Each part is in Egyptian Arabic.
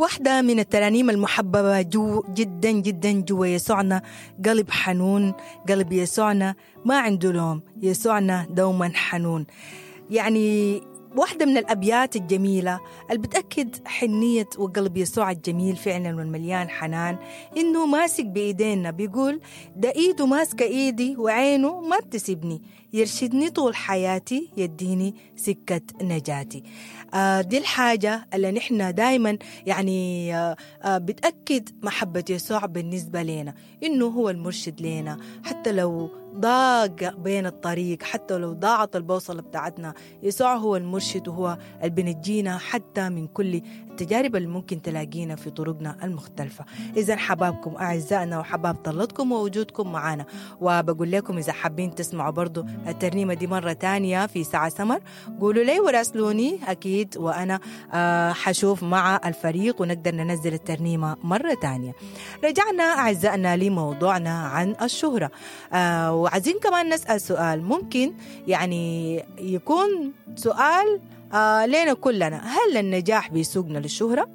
واحدة من الترانيم المحببة جو جدا جدا جوا يسوعنا قلب حنون قلب يسوعنا ما عنده لوم يسوعنا دوما حنون يعني واحدة من الأبيات الجميلة اللي بتأكد حنية وقلب يسوع الجميل فعلا والمليان حنان إنه ماسك بإيدينا بيقول ده إيده ماسكة إيدي وعينه ما بتسيبني يرشدني طول حياتي يديني سكة نجاتي آه دي الحاجة اللي نحن دايما يعني آه آه بتأكد محبة يسوع بالنسبة لنا إنه هو المرشد لنا حتى لو ضاق بين الطريق حتى لو ضاعت البوصلة بتاعتنا يسوع هو المرشد وهو اللي بنجينا حتى من كل التجارب اللي ممكن تلاقينا في طرقنا المختلفة إذا حبابكم أعزائنا وحباب طلتكم ووجودكم معنا وبقول لكم إذا حابين تسمعوا برضو الترنيمة دي مرة تانية في ساعة سمر قولوا لي وراسلوني أكيد وأنا آه حشوف مع الفريق ونقدر ننزل الترنيمة مرة تانية رجعنا أعزائنا لموضوعنا عن الشهرة آه وعايزين كمان نسأل سؤال ممكن يعني يكون سؤال آه لنا كلنا هل النجاح بيسوقنا للشهرة؟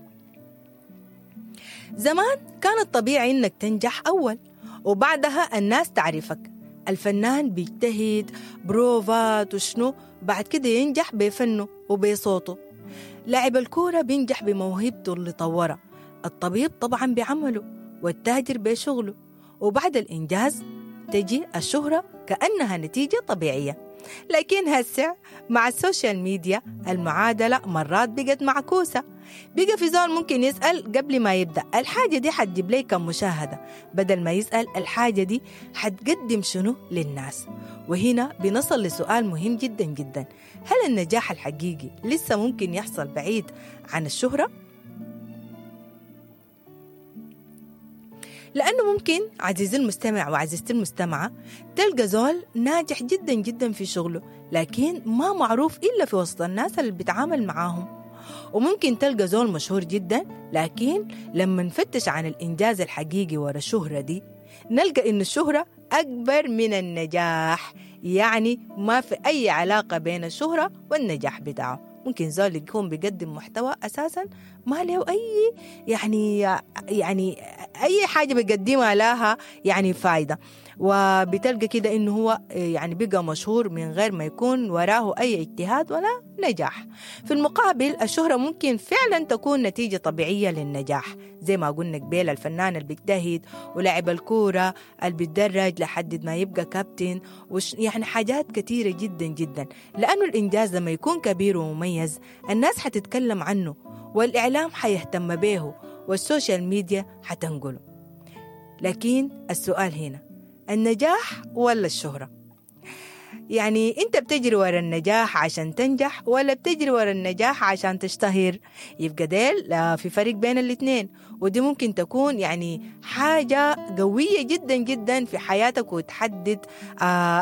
زمان كان الطبيعي انك تنجح اول وبعدها الناس تعرفك الفنان بيجتهد بروفات وشنو بعد كده ينجح بفنه وبصوته لاعب الكورة بينجح بموهبته اللي طورها الطبيب طبعا بعمله والتاجر بشغله وبعد الإنجاز تجي الشهرة كأنها نتيجة طبيعية لكن هسه مع السوشيال ميديا المعادلة مرات بقت معكوسة بقى في زول ممكن يسأل قبل ما يبدأ الحاجة دي حتجيب لي كم مشاهدة بدل ما يسأل الحاجة دي حتقدم شنو للناس وهنا بنصل لسؤال مهم جدا جدا هل النجاح الحقيقي لسه ممكن يحصل بعيد عن الشهرة؟ لأنه ممكن عزيزي المستمع وعزيزتي المستمعة تلقى زول ناجح جدا جدا في شغله لكن ما معروف إلا في وسط الناس اللي بيتعامل معاهم وممكن تلقى زول مشهور جدا لكن لما نفتش عن الإنجاز الحقيقي ورا الشهرة دي نلقى إن الشهرة أكبر من النجاح يعني ما في أي علاقة بين الشهرة والنجاح بتاعه ممكن زول يكون بيقدم محتوى اساسا ما له اي يعني يعني اي حاجه بيقدمها لها يعني فايده وبتلقى كده انه هو يعني بقى مشهور من غير ما يكون وراه اي اجتهاد ولا نجاح في المقابل الشهره ممكن فعلا تكون نتيجه طبيعيه للنجاح زي ما قلنا قبيل الفنان اللي بيجتهد ولاعب الكوره اللي بيتدرج لحد ما يبقى كابتن وش يعني حاجات كثيره جدا جدا لانه الانجاز لما يكون كبير ومميز الناس حتتكلم عنه والاعلام حيهتم به والسوشيال ميديا حتنقله لكن السؤال هنا النجاح ولا الشهرة يعني انت بتجري ورا النجاح عشان تنجح ولا بتجري ورا النجاح عشان تشتهر يبقى ديل في فرق بين الاثنين ودي ممكن تكون يعني حاجة قوية جدا جدا في حياتك وتحدد آه